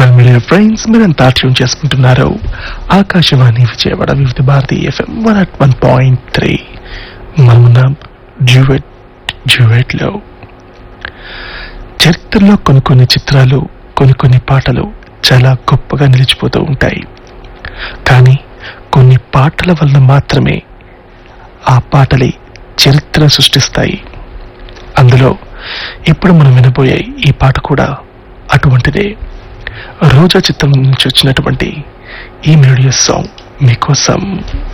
well media friends మీరంతా tune చేసుకుంటున్నారు Akashvani Vijayawada Vividh Bharati FM one at one point three మనమున్నాం duet డ్యూవెట్లో చరిత్రలో కొన్ని కొన్ని చిత్రాలు కొన్ని కొన్ని పాటలు చాలా గొప్పగా నిలిచిపోతూ ఉంటాయి కానీ కొన్ని పాటల వల్ల మాత్రమే ఆ పాటలే చరిత్ర సృష్టిస్తాయి అందులో ఇప్పుడు మనం వినబోయే ఈ పాట కూడా అటువంటిదే రోజా చిత్రం నుంచి వచ్చినటువంటి ఈ మెలోడియస్ సాంగ్ మీకోసం